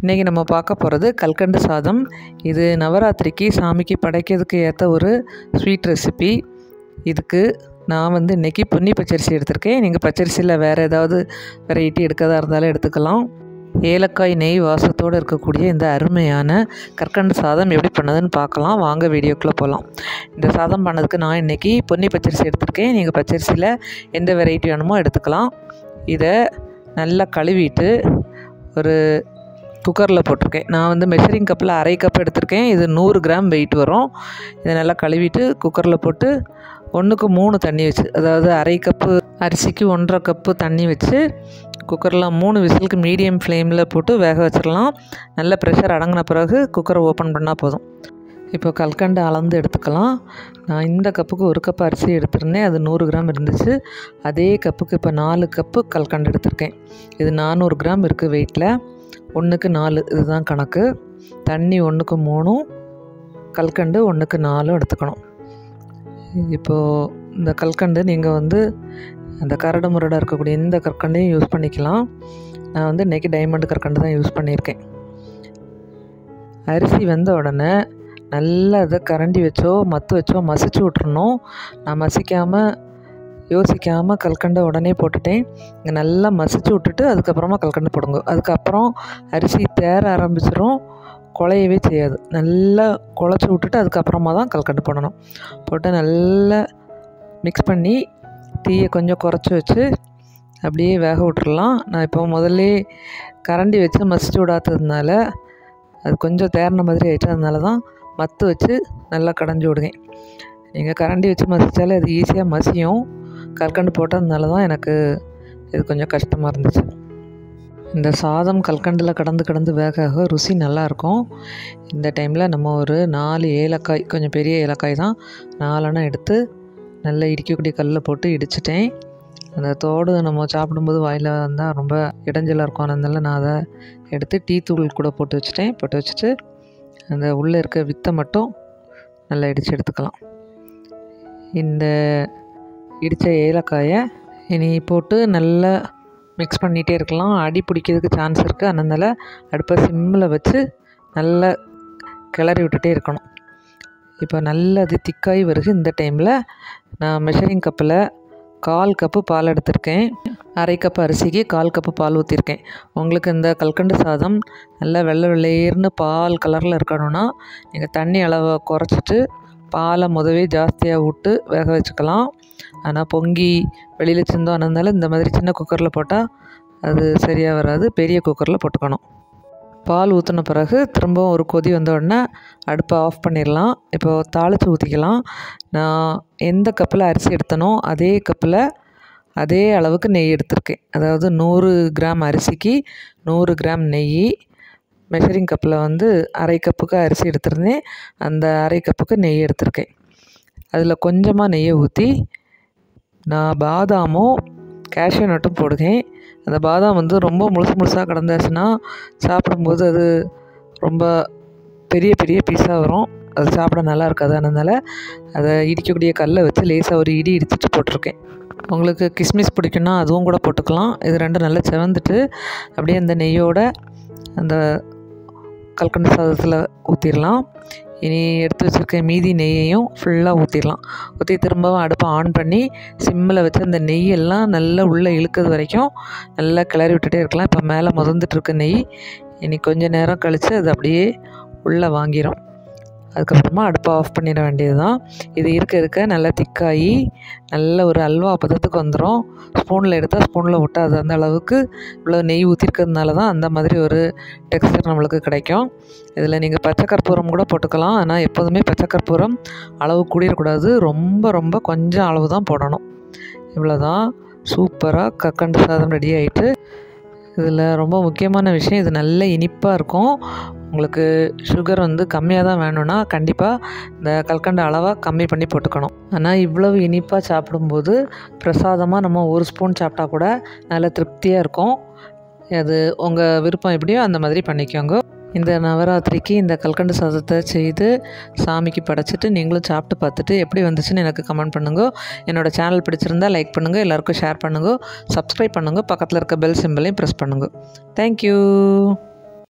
இன்றைக்கி நம்ம பார்க்க போகிறது கல்கண்டு சாதம் இது நவராத்திரிக்கு சாமிக்கு படைக்கிறதுக்கு ஏற்ற ஒரு ஸ்வீட் ரெசிபி இதுக்கு நான் வந்து இன்றைக்கி பொன்னி பச்சரிசி எடுத்திருக்கேன் நீங்கள் பச்சரிசியில் வேறு ஏதாவது வெரைட்டி எடுக்கிறதா இருந்தாலும் எடுத்துக்கலாம் ஏலக்காய் நெய் வாசத்தோடு இருக்கக்கூடிய இந்த அருமையான கற்கண்டு சாதம் எப்படி பண்ணதுன்னு பார்க்கலாம் வாங்க வீடியோக்குள்ளே போகலாம் இந்த சாதம் பண்ணதுக்கு நான் இன்றைக்கி பொன்னி பச்சரிசி எடுத்திருக்கேன் நீங்கள் பச்சரிசியில் எந்த வெரைட்டி வேணுமோ எடுத்துக்கலாம் இதை நல்லா கழுவிட்டு ஒரு குக்கரில் போட்டிருக்கேன் நான் வந்து மெஷரிங் கப்பில் அரை கப் எடுத்திருக்கேன் இது நூறு கிராம் வெயிட் வரும் இதை நல்லா கழுவிட்டு குக்கரில் போட்டு ஒன்றுக்கு மூணு தண்ணி வச்சு அதாவது அரை கப்பு அரிசிக்கு ஒன்றரை கப்பு தண்ணி வச்சு குக்கரில் மூணு விசிலுக்கு மீடியம் ஃப்ளேமில் போட்டு வேக வச்சிடலாம் நல்ல ப்ரெஷர் அடங்கின பிறகு குக்கரை ஓப்பன் பண்ணால் போதும் இப்போ கல்கண்டு அளந்து எடுத்துக்கலாம் நான் இந்த கப்புக்கு ஒரு கப் அரிசி எடுத்திருந்தேன் அது நூறு கிராம் இருந்துச்சு அதே கப்புக்கு இப்போ நாலு கப்பு கல்கண்டு எடுத்திருக்கேன் இது நானூறு கிராம் இருக்குது வெயிட்டில் ஒன்றுக்கு நாலு இதுதான் கணக்கு தண்ணி ஒன்றுக்கு மூணும் கல்கண்டு ஒன்றுக்கு நாலும் எடுத்துக்கணும் இப்போது இந்த கல்கண்டு நீங்கள் வந்து அந்த கரடு முரடாக இருக்கக்கூடிய இந்த கற்கண்டையும் யூஸ் பண்ணிக்கலாம் நான் வந்து இன்றைக்கி டைமண்ட் கற்கண்டு தான் யூஸ் பண்ணியிருக்கேன் அரிசி வெந்த உடனே நல்லா அதை கரண்டி வச்சோ மத்து வச்சோ மசிச்சு விட்றணும் நான் மசிக்காமல் யோசிக்காமல் கல்கண்டை உடனே போட்டுட்டேன் இங்கே நல்லா மசிச்சு விட்டுட்டு அதுக்கப்புறமா கல்கண்டு போடுங்க அதுக்கப்புறம் அரிசி தேர ஆரம்பிச்சிடும் குழையவே செய்யாது நல்லா குழச்சி விட்டுட்டு அதுக்கப்புறமா தான் கல்கண்டு போடணும் போட்டு நல்லா மிக்ஸ் பண்ணி தீயை கொஞ்சம் குறைச்சி வச்சு அப்படியே வேக விட்டுறலாம் நான் இப்போ முதல்ல கரண்டி வச்சு மசிச்சு விடாததுனால அது கொஞ்சம் தேர்ன மாதிரி ஆகிட்டு அதனால தான் மத்து வச்சு நல்லா கடைஞ்சி விடுவேன் நீங்கள் கரண்டி வச்சு மசித்தாலே அது ஈஸியாக மசியும் கல்கண்டு போட்டதுனால தான் எனக்கு இது கொஞ்சம் கஷ்டமாக இருந்துச்சு இந்த சாதம் கல்கண்டில் கடந்து கடந்து வேக ருசி நல்லாயிருக்கும் இந்த டைமில் நம்ம ஒரு நாலு ஏலக்காய் கொஞ்சம் பெரிய ஏலக்காய் தான் நாலெண்ணா எடுத்து நல்லா இடிக்கக்கூடிய கல்லில் போட்டு இடிச்சிட்டேன் அந்த தோடு நம்ம சாப்பிடும்போது வாயில் வந்தால் ரொம்ப இடைஞ்சலாக இருக்கும் அதனால நான் அதை எடுத்து டீ தூள் கூட போட்டு வச்சுட்டேன் போட்டு வச்சுட்டு அந்த உள்ளே இருக்க வித்தை மட்டும் நல்லா இடித்து எடுத்துக்கலாம் இந்த இடித்த ஏலக்காயை இனி போட்டு நல்லா மிக்ஸ் பண்ணிகிட்டே இருக்கலாம் அடி பிடிக்கிறதுக்கு சான்ஸ் இருக்குது அதனால் அடுப்பை சிம்மில் வச்சு நல்லா கிளறி விட்டுட்டே இருக்கணும் இப்போ நல்ல அது திக்காகி வருது இந்த டைமில் நான் மெஷரிங் கப்பில் கால் கப்பு பால் எடுத்திருக்கேன் அரை கப்பு அரிசிக்கு கால் கப்பு பால் ஊற்றிருக்கேன் உங்களுக்கு இந்த கல்கண்டு சாதம் நல்லா வெள்ளை வெள்ளையர்னு பால் கலரில் இருக்கணும்னா நீங்கள் தண்ணி அளவை குறைச்சிட்டு பாலை முதவே ஜாஸ்தியாக விட்டு வேக வச்சுக்கலாம் ஆனால் பொங்கி வெளியில் சிந்தம் ஆனதுனால இந்த மாதிரி சின்ன குக்கரில் போட்டால் அது சரியாக வராது பெரிய குக்கரில் போட்டுக்கணும் பால் ஊற்றின பிறகு திரும்பவும் ஒரு கொதி வந்த உடனே அடுப்பை ஆஃப் பண்ணிடலாம் இப்போது தாளித்து ஊற்றிக்கலாம் நான் எந்த கப்பில் அரிசி எடுத்தனோ அதே கப்பில் அதே அளவுக்கு நெய் எடுத்திருக்கேன் அதாவது நூறு கிராம் அரிசிக்கு நூறு கிராம் நெய் மெஷரிங் கப்பில் வந்து அரை கப்புக்கு அரிசி எடுத்திருந்தேன் அந்த அரை கப்புக்கு நெய் எடுத்திருக்கேன் அதில் கொஞ்சமாக நெய்யை ஊற்றி நான் பாதாமும் கேஷ்யூ நட்டும் போடுவேன் அந்த பாதாம் வந்து ரொம்ப முழுசு முழுசாக கிடந்தாச்சுன்னா சாப்பிடும்போது அது ரொம்ப பெரிய பெரிய பீஸாக வரும் அது சாப்பிட நல்லா இருக்காது அதனால் அதை இடிக்கக்கூடிய கல்லை வச்சு லேசாக ஒரு இடி இடிச்சிட்டு போட்டிருக்கேன் உங்களுக்கு கிஸ்மிஸ் பிடிக்குன்னா அதுவும் கூட போட்டுக்கலாம் இது ரெண்டும் நல்லா செவந்துட்டு அப்படியே அந்த நெய்யோட அந்த கல்கண்டு சாதத்தில் ஊற்றிடலாம் இனி எடுத்து வச்சுருக்க மீதி நெய்யையும் ஃபுல்லாக ஊற்றிடலாம் ஊற்றி திரும்பவும் அடுப்பை ஆன் பண்ணி சிம்மில் வச்சு அந்த நெய்யெல்லாம் நல்லா உள்ளே இழுக்கிறது வரைக்கும் நல்லா கிளறி விட்டுட்டே இருக்கலாம் இப்போ மேலே முதந்துட்டுருக்க நெய் இனி கொஞ்சம் நேரம் கழித்து அது அப்படியே உள்ளே வாங்கிடும் அதுக்கப்புறமா அடுப்பை ஆஃப் பண்ணிட வேண்டியது தான் இது இருக்க இருக்க நல்லா திக்காகி நல்ல ஒரு அல்வா பதத்துக்கு வந்துடும் ஸ்பூனில் எடுத்தால் ஸ்பூனில் ஒட்டாது அந்த அளவுக்கு இவ்வளோ நெய் ஊற்றிருக்கிறதுனால தான் அந்த மாதிரி ஒரு டெக்ஸ்டர் நம்மளுக்கு கிடைக்கும் இதில் நீங்கள் பச்சை கற்பூரம் கூட போட்டுக்கலாம் ஆனால் எப்போதுமே பச்சை கற்பூரம் அளவு கூடிடக்கூடாது ரொம்ப ரொம்ப கொஞ்சம் அளவு தான் போடணும் இவ்வளோ தான் சூப்பராக கக்கண்டு சாதம் ரெடி ஆகிட்டு இதில் ரொம்ப முக்கியமான விஷயம் இது நல்ல இனிப்பாக இருக்கும் உங்களுக்கு சுகர் வந்து கம்மியாக தான் வேணும்னா கண்டிப்பாக இந்த கல்கண்டு அளவாக கம்மி பண்ணி போட்டுக்கணும் ஆனால் இவ்வளவு இனிப்பாக சாப்பிடும்போது பிரசாதமாக நம்ம ஒரு ஸ்பூன் சாப்பிட்டா கூட நல்ல திருப்தியாக இருக்கும் அது உங்கள் விருப்பம் எப்படியோ அந்த மாதிரி பண்ணிக்கோங்க இந்த நவராத்திரிக்கு இந்த கல்கண்டு சாதத்தை செய்து சாமிக்கு படைச்சிட்டு நீங்களும் சாப்பிட்டு பார்த்துட்டு எப்படி வந்துச்சுன்னு எனக்கு கமெண்ட் பண்ணுங்க என்னோடய சேனல் பிடிச்சிருந்தா லைக் பண்ணுங்கள் எல்லாருக்கும் ஷேர் பண்ணுங்க சப்ஸ்கிரைப் பண்ணுங்க பக்கத்தில் இருக்க பெல் சிம்பிளையும் ப்ரெஸ் பண்ணுங்க தேங்க்யூ